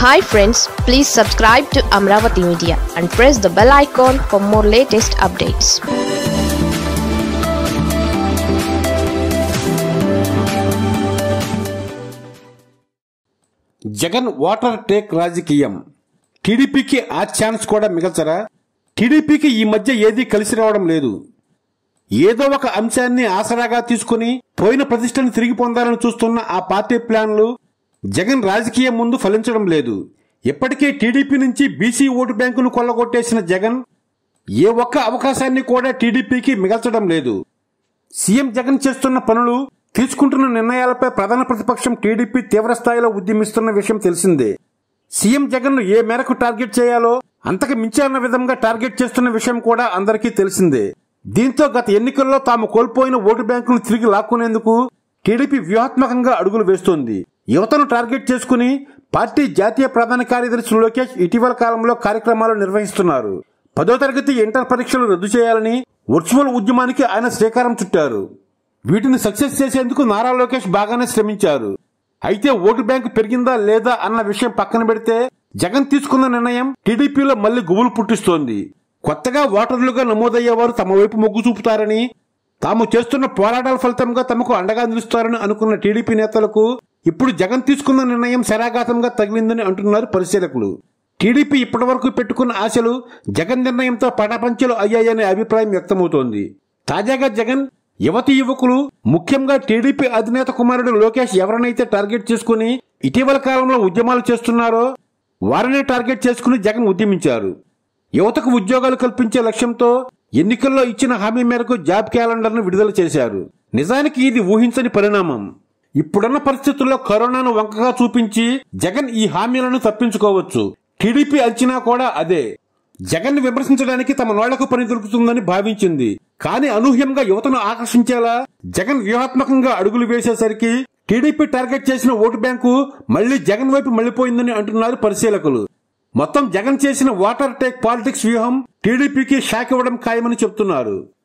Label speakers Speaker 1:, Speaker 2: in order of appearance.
Speaker 1: hi friends please subscribe to Amaravati media and press the bell icon for more latest updates
Speaker 2: Jagan water take రాజకీయం టీడీపీకి ఆ chance కూడా మిగల్చరా టీడీపీకి ఈ మధ్య ఏదీ కలిసి రావడం లేదు ఏదో ఒక అంశాన్ని ఆసరాగా తీసుకుని పోయిన ప్రతిష్టను తిరిగి పొందాలని చూస్తున్న ఆ పార్టీ ప్లాన్లు జగన్ రాజకీయం ముందు ఫలించడం లేదు ఇప్పటికే టీడీపీ నుంచి బీసీ ఓటు బ్యాంకును కొల్లగొట్టేసిన జగన్ ఏ ఒక్క అవకాశాన్ని కూడా టీడీపీకి మిగల్చడం లేదు సీఎం జగన్ చేస్తున్న పనులు తీసుకుంటున్న నిర్ణయాలపై ప్రధాన ప్రతిపక్షం టీడీపీ తీవ్ర స్థాయిలో ఉద్యమిస్తున్న విషయం తెలిసిందే సీఎం జగన్ ను ఏ మేరకు టార్గెట్ చేయాలో అంతకు మించి అన్న విధంగా టార్గెట్ చేస్తున్న విషయం కూడా అందరికీ తెలిసిందే దీంతో గత ఎన్నికల్లో తాము కోల్పోయిన ఓటు బ్యాంకును తిరిగి లాక్కునేందుకు టీడీపీ వ్యూహాత్మకంగా అడుగులు వేస్తోంది యువతను టార్గెట్ చేసుకుని పార్టీ జాతీయ ప్రధాన కార్యదర్శి లోకేష్ ఇటీవల కాలంలో కార్యక్రమాలు నిర్వహిస్తున్నారు పదో తరగతి ఇంటర్ పరీక్షలు రద్దు చేయాలని వర్చువల్ ఉద్యమానికి ఆయన శ్రీకారం చుట్టారు వీటిని సక్సెస్ చేసేందుకు నారా లోకేష్ బాగానే శ్రమించారు అయితే ఓటు బ్యాంకు పెరిగిందా లేదా అన్న విషయం పక్కన పెడితే జగన్ తీసుకున్న నిర్ణయం టీడీపీలో మళ్లీ గుబులు పుట్టిస్తోంది కొత్తగా ఓటర్లుగా నమోదయ్యేవారు తమ వైపు మొగ్గు చూపుతారని తాము చేస్తున్న పోరాటాల ఫలితంగా తమకు అండగా నిలుస్తారని అనుకున్న టీడీపీ నేతలకు ఇప్పుడు జగన్ తీసుకున్న నిర్ణయం శరాఘాతంగా తగిలిందని అంటున్నారు పరిశీలకులు టీడీపీ ఇప్పటివరకు పెట్టుకున్న ఆశలు జగన్ నిర్ణయంతో పటాపంచలు అయ్యాయనే అభిప్రాయం వ్యక్తమవుతోంది తాజాగా జగన్ యువతి యువకులు ముఖ్యంగా టీడీపీ అధినేత కుమారుడు లోకేష్ ఎవరినైతే టార్గెట్ చేసుకుని ఇటీవల కాలంలో ఉద్యమాలు చేస్తున్నారో వారినే టార్గెట్ చేసుకుని జగన్ ఉద్యమించారు యువతకు ఉద్యోగాలు కల్పించే లక్ష్యంతో ఎన్నికల్లో ఇచ్చిన హామీ మేరకు జాబ్ క్యాలెండర్ను విడుదల చేశారు నిజానికి ఇది ఊహించని పరిణామం ఇప్పుడున్న పరిస్థితుల్లో కరోనాను వంకగా చూపించి జగన్ ఈ హామీలను తప్పించుకోవచ్చు టీడీపీ అంచనా కూడా అదే జగన్ ని విమర్శించడానికి తమ నోళ్లకు పని దొరుకుతుందని భావించింది కానీ అనూహ్యంగా యువతను ఆకర్షించేలా జగన్ వ్యూహాత్మకంగా అడుగులు వేసేసరికి టీడీపీ టార్గెట్ చేసిన ఓటు బ్యాంకు మళ్లీ జగన్ వైపు మళ్లిపోయిందని అంటున్నారు పరిశీలకులు మొత్తం జగన్ చేసిన వాటర్ టేక్ పాలిటిక్స్ వ్యూహం టీడీపీకి షాక్ ఇవ్వడం ఖాయమని చెప్తున్నారు